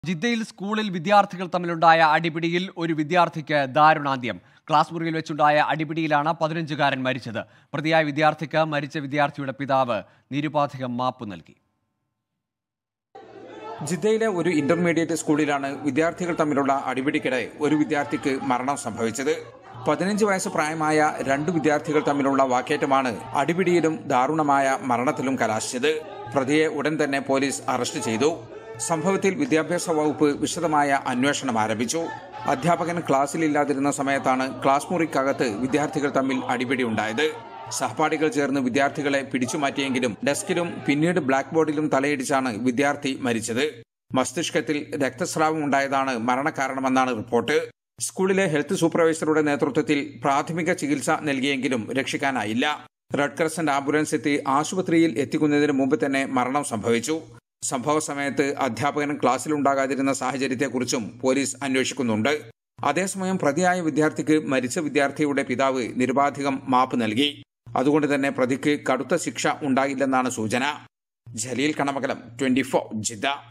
ജിദ്ദയിൽ സ്കൂളിൽ വിദ്യാർത്ഥികൾ തമ്മിലുണ്ടായ അടിപിടിയിൽ ഒരു വിദ്യാർത്ഥിക്ക് ദാരുണാന്ത്യം ക്ലാസ് മുറിയിൽ വെച്ചുണ്ടായ അടിപിടിയിലാണ് പതിനഞ്ചുകാരൻ മരിച്ചത് പ്രതിയായ വിദ്യാർത്ഥിക്ക് മരിച്ച വിദ്യാർത്ഥിയുടെ പിതാവ് നിരുപാധികം മാപ്പ് നൽകി ജിദ്ദയിലെ ഒരു ഇന്റർമീഡിയറ്റ് സ്കൂളിലാണ് വിദ്യാർത്ഥികൾ തമ്മിലുള്ള അടിപിടിക്കിടെ ഒരു വിദ്യാർത്ഥിക്ക് മരണം സംഭവിച്ചത് പതിനഞ്ച് വയസ്സ് പ്രായമായ രണ്ട് വിദ്യാർത്ഥികൾ തമ്മിലുള്ള വാക്കേറ്റമാണ് അടിപിടിയിലും ദാരുണമായ മരണത്തിലും കലാശിച്ചത് പ്രതിയെ ഉടൻ തന്നെ പോലീസ് അറസ്റ്റ് ചെയ്തു സംഭവത്തിൽ വിദ്യാഭ്യാസ വകുപ്പ് വിശദമായ അന്വേഷണം ആരംഭിച്ചു അധ്യാപകൻ ക്ലാസ്സിലില്ലാതിരുന്ന സമയത്താണ് ക്ലാസ് മുറിക്കകത്ത് വിദ്യാർത്ഥികൾ തമ്മിൽ അടിപിടി ഉണ്ടായത് സഹപാഠികൾ ചേർന്ന് വിദ്യാർത്ഥികളെ പിടിച്ചുമാറ്റിയെങ്കിലും ഡെസ്കിലും പിന്നീട് ബ്ലാക്ക് ബോർഡിലും തലയിടിച്ചാണ് വിദ്യാർത്ഥി മരിച്ചത് മസ്തിഷ്കത്തിൽ രക്തസ്രാവം ഉണ്ടായതാണ് മരണകാരണമെന്നാണ് റിപ്പോർട്ട് സ്കൂളിലെ ഹെൽത്ത് സൂപ്പർവൈസറുടെ നേതൃത്വത്തിൽ പ്രാഥമിക ചികിത്സ നൽകിയെങ്കിലും രക്ഷിക്കാനായില്ല റെഡ് ക്രസന്റ് ആംബുലൻസ് എത്തി ആശുപത്രിയിൽ എത്തിക്കുന്നതിന് മുമ്പ് തന്നെ മരണം സംഭവിച്ചു സംഭവ സമയത്ത് അധ്യാപകൻ ക്ലാസ്സിലുണ്ടാകാതിരുന്ന സാഹചര്യത്തെക്കുറിച്ചും പോലീസ് അന്വേഷിക്കുന്നുണ്ട് അതേസമയം പ്രതിയായ വിദ്യാർത്ഥിക്ക് മരിച്ച വിദ്യാർത്ഥിയുടെ പിതാവ് നിരുപാധികം മാപ്പ് നൽകി അതുകൊണ്ട് തന്നെ പ്രതിക്ക് കടുത്ത ശിക്ഷ ഉണ്ടാകില്ലെന്നാണ് സൂചന Jaleel Kanamakalam twenty four Jeddah